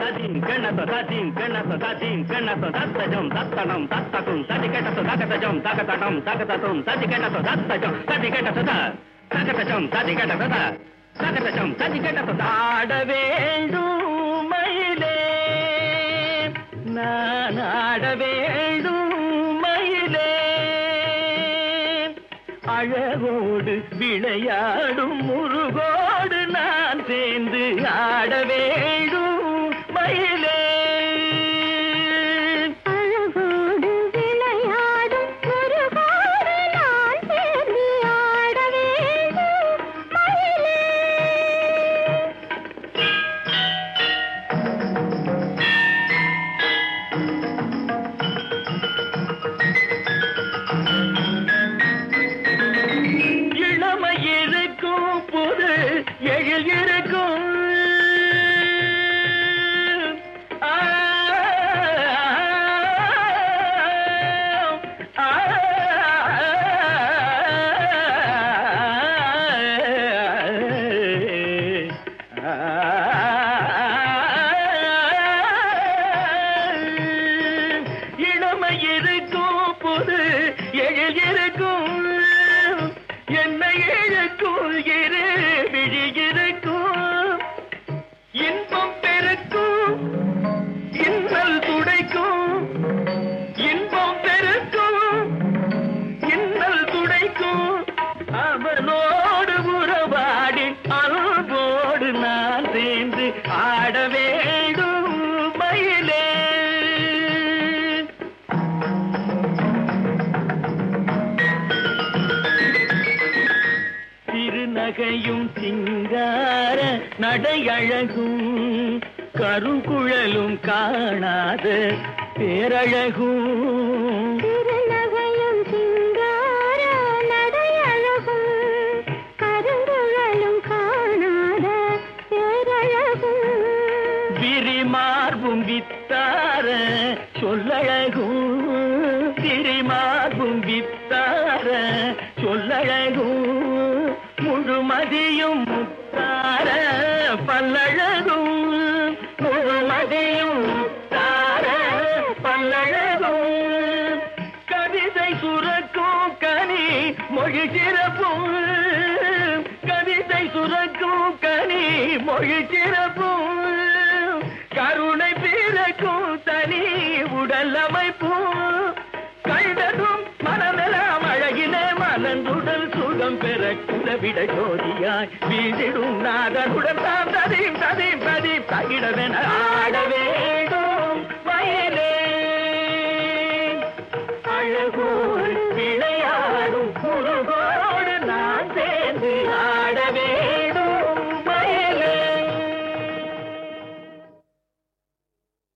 ததிம் கெண்ணத்தோ ததிம் கெண்ணத்தோ ததிம் கெண்ணத்தோ தத்தஜம் தத்தனம் தத்தகும் ததி கெட்டத்தோ தகதஜம் தகதடம் தகததும் ததி கெட்டத்தோ தத்தஜம் ததி கெட்டத்தோ த தகதஜம் ததி கெட்டத்தோ த தகதஜம் ததி கெட்டத்தோ ஆட வேண்டும் மயிலே நான் ஆட வேண்டும் மயிலே அழகோடு விளையாடும் முருகோடு நான் சேர்ந்து ஆட வேண்டும் மயிலே அழகோடு விளையாடும் முருகோடு நான் சேர்ந்து ஆட வேண்டும் மயிலே இளமை இருக்கும் புது எழில் இருக்கும் ஆ, ஆ, இளமை இருக்கும் புது எழில் இருக்கும் என்னை இழுக்கும் இரு விழி இருக்கும் இன்பம் பெருக்கும் இன்னல் துடைக்கும் இன்பம் பெருக்கும் இன்னல் துடைக்கும் அவனோடு உறவாடி அன்போடு நான் சேர்ந்து ஆட வேண்டும் மயிலே திருநகையும் சிங்கார நடையழகும் கருங்குழலும் காணாத பேரழகும் திருநகையும் சிங்கார நடையழகும் கருங்குழலும் காணாத பேரழகும் விரிமார்பும் வித்தார சொல்லழகும் விரிமார்பும் வித்தார சொல்லழகும் முழுமதியும் முத்தார பல்லழகும் முழுமதியும் முத்தார பல்லழகும் கவிதை சுரக்கும் கனி மொழி சிறப்பும் கவிதை சுரக்கும் கனி மொழி சிறப்பும் கருணை பிறக்கும் தனி உடல் அமைப்பும் கண்டதும் மனமெல்லாம் அழகிலே மலர்ந்துடல் சுகம் பெற குலவிட ஜோதியாய் வீதிடும் நாதனுடன் தாம் ததீம் ததீம் ததீம் தகிடவென